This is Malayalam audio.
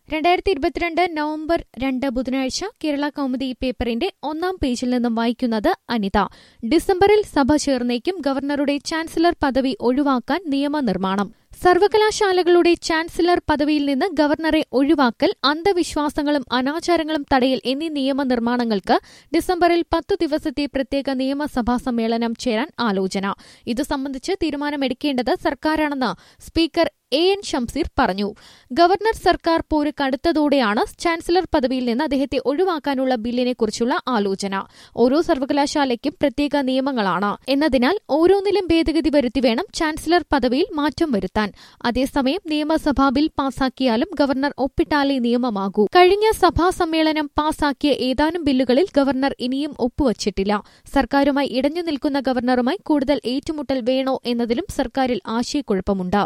രണ്ടായിരത്തി ഇരുപത്തിരണ്ട് നവംബർ രണ്ട് ബുധനാഴ്ച കേരള കൗമുദി പേപ്പറിന്റെ ഒന്നാം പേജിൽ നിന്നും വായിക്കുന്നത് അനിത ഡിസംബറിൽ സഭ ചേർന്നേക്കും ഗവർണറുടെ ചാൻസലർ പദവി ഒഴിവാക്കാൻ നിയമനിർമ്മാണം സർവകലാശാലകളുടെ ചാൻസലർ പദവിയിൽ നിന്ന് ഗവർണറെ ഒഴിവാക്കൽ അന്ധവിശ്വാസങ്ങളും അനാചാരങ്ങളും തടയൽ എന്നീ നിയമനിർമ്മാണങ്ങൾക്ക് ഡിസംബറിൽ പത്തു ദിവസത്തെ പ്രത്യേക നിയമസഭാ സമ്മേളനം ചേരാൻ ആലോചന ഇതു സംബന്ധിച്ച് തീരുമാനമെടുക്കേണ്ടത് സർക്കാരാണെന്ന് സ്പീക്കർ എ എൻ ഷംസീർ പറഞ്ഞു ഗവർണർ സർക്കാർ പോര് കടുത്തതോടെയാണ് ചാൻസലർ പദവിയിൽ നിന്ന് അദ്ദേഹത്തെ ഒഴിവാക്കാനുള്ള ബില്ലിനെക്കുറിച്ചുള്ള ആലോചന ഓരോ സർവകലാശാലയ്ക്കും പ്രത്യേക നിയമങ്ങളാണ് എന്നതിനാൽ ഓരോന്നിലും ഭേദഗതി വരുത്തി വേണം ചാൻസലർ പദവിയിൽ മാറ്റം വരുത്താൻ അതേസമയം നിയമസഭാ ബിൽ പാസാക്കിയാലും ഗവർണർ ഒപ്പിട്ടാലേ നിയമമാകൂ കഴിഞ്ഞ സഭാ സമ്മേളനം പാസാക്കിയ ഏതാനും ബില്ലുകളിൽ ഗവർണർ ഇനിയും ഒപ്പുവച്ചിട്ടില്ല സർക്കാരുമായി ഇടഞ്ഞു നിൽക്കുന്ന ഗവർണറുമായി കൂടുതൽ ഏറ്റുമുട്ടൽ വേണോ എന്നതിലും സർക്കാരിൽ ആശയക്കുഴപ്പമുണ്ട്